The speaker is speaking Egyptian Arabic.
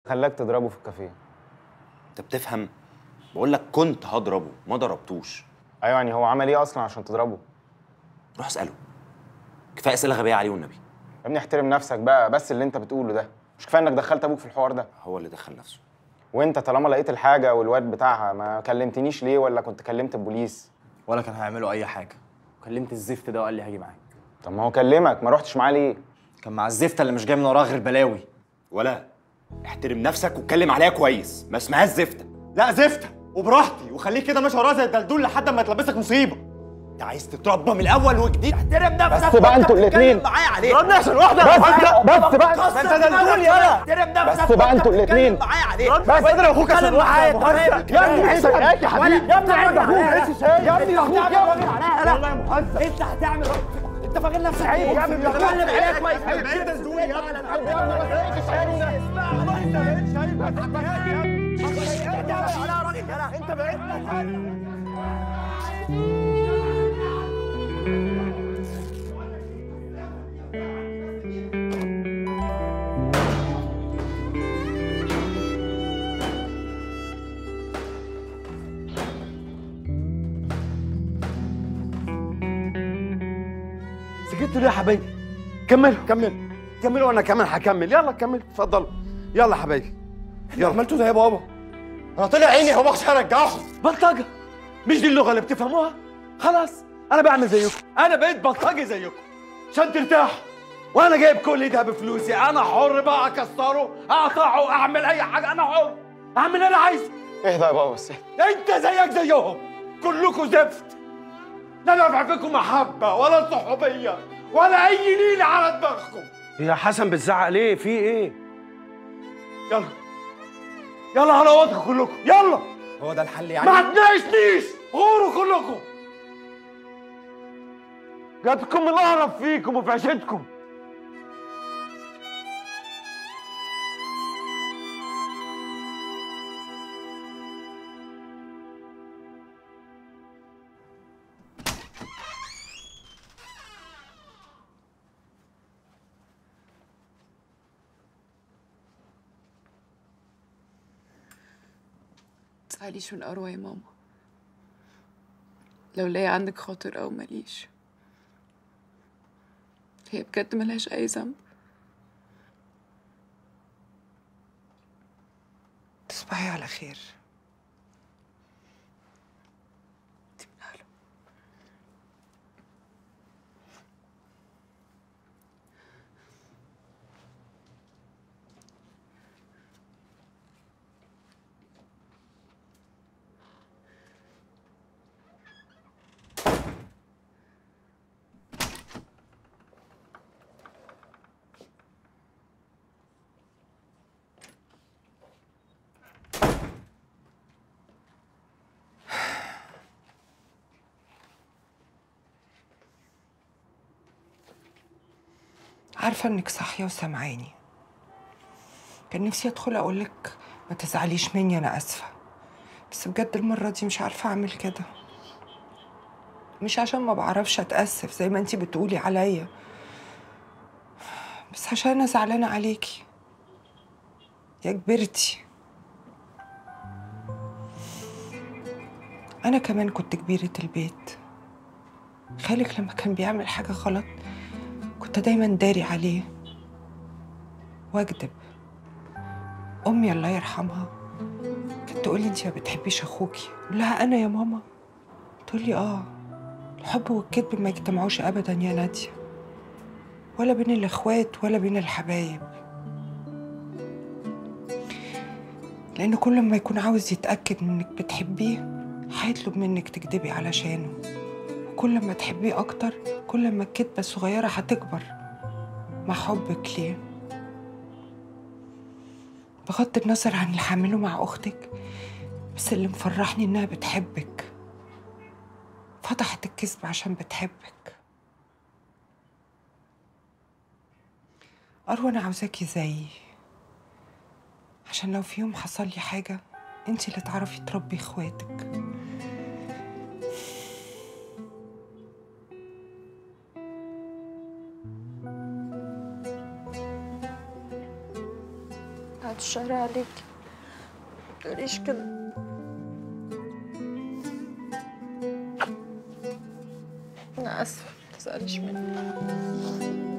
خلاك تضربه في الكافيه انت بتفهم بقول لك كنت هضربه ما ضربتوش ايوه يعني هو عمل ايه اصلا عشان تضربه روح اساله كفايه اسئله غبيه عليه والنبي يا ابني احترم نفسك بقى بس اللي انت بتقوله ده مش كفايه انك دخلت ابوك في الحوار ده هو اللي دخل نفسه وانت طالما لقيت الحاجه والواد بتاعها ما كلمتنيش ليه ولا كنت كلمت البوليس ولا كان هيعملوا اي حاجه كلمت الزفت ده وقال لي هاجي معاك طب ما هو كلمك ما رحتش معاه ليه كان مع الزفته اللي مش جاي من وراها غير بلاوي ولا احترم نفسك واتكلم عليها كويس ما اسمهاش زفته لا زفته وبراحتي وخليك كده ماشي وراها زي الدلدول لحد ما يتلبسك مصيبه انت عايز تتربى من الاول وجديد احترم نفسك بس بقى انتوا الاتنين. معايا عليه ضربني عشان واحده بس بس بقى ده انت دلدول يالا احترم نفسك بس بقى انتوا الاتنين. معايا عليه بس بدل اخوك عشان واحده يا ابني عيش يا حبيبي يا ابني عيش اخوك عيش يا ابني اخوك يا ابني والله يا مهزأ انت هتعمل انت فاكر نفسك عيب يا ابني اتكلم عليها كويس انت دلدول يا ابني انت بقيت سكتوا ليه يا حبايبي كملوا كملوا كملوا وانا كمان هكمل يلا كمل اتفضلوا يلا يا حبايبي يلا عملتوا ده يا بابا انا طلع عيني هو مش هرجعهم بلطجه مش دي اللغه اللي بتفهموها خلاص انا بعمل زيكم انا بقيت بلطجي زيكم عشان ترتاحوا وانا جايب كل ده بفلوسي انا حر بقى اكسره اقطعه اعمل اي حاجه انا حر اعمل اللي انا عايزه اهدى يا بابا بس اهدى. انت زيك زيهم كلكم زفت لا نافع فيكم محبه ولا صحوبيه ولا اي ليله على دماغكم يا حسن بتزعق ليه في ايه يلا يلا على وضعكم كلكم يلا هو ده الحل يعني ما تناقشنيش غوروا كلكم جاتكم القرف فيكم وفي عيشتكم تزعليش من أروى يا ماما لو ليا عندك خاطر أو ماليش هي بجد ملهاش أي ذنب تصبحي على خير دي من أهله عارفة انك صاحية وسامعاني كان نفسي ادخل اقولك ما تزعليش مني انا اسفة بس بجد المرة دي مش عارفة اعمل كده مش عشان ما بعرفش اتأسف زي ما انتي بتقولي عليا بس عشان انا زعلانة عليكي يا كبرتي انا كمان كنت كبيرة البيت خالك لما كان بيعمل حاجة غلط كنت دايما داري عليه واكدب امي الله يرحمها كانت تقولي انت ما بتحبيش اخوكي اقول لها انا يا ماما تقولي اه الحب والكذب ما يجتمعوش ابدا يا ناديه ولا بين الاخوات ولا بين الحبايب لان كل ما يكون عاوز يتاكد من انك بتحبيه هيطلب منك تكدبي علشانه وكل ما تحبيه اكتر كل ما الكدبه الصغيره هتكبر مع حبك ليه بغض النظر عن اللي هعمله مع اختك بس اللي مفرحني انها بتحبك فتحت الكذب عشان بتحبك أروى أنا عاوزاكي زيي عشان لو في يوم حصل لي حاجة انتي اللي تعرفي تربي اخواتك بعد الشر عليكي متقوليش كده انا اسفه متزعليش مني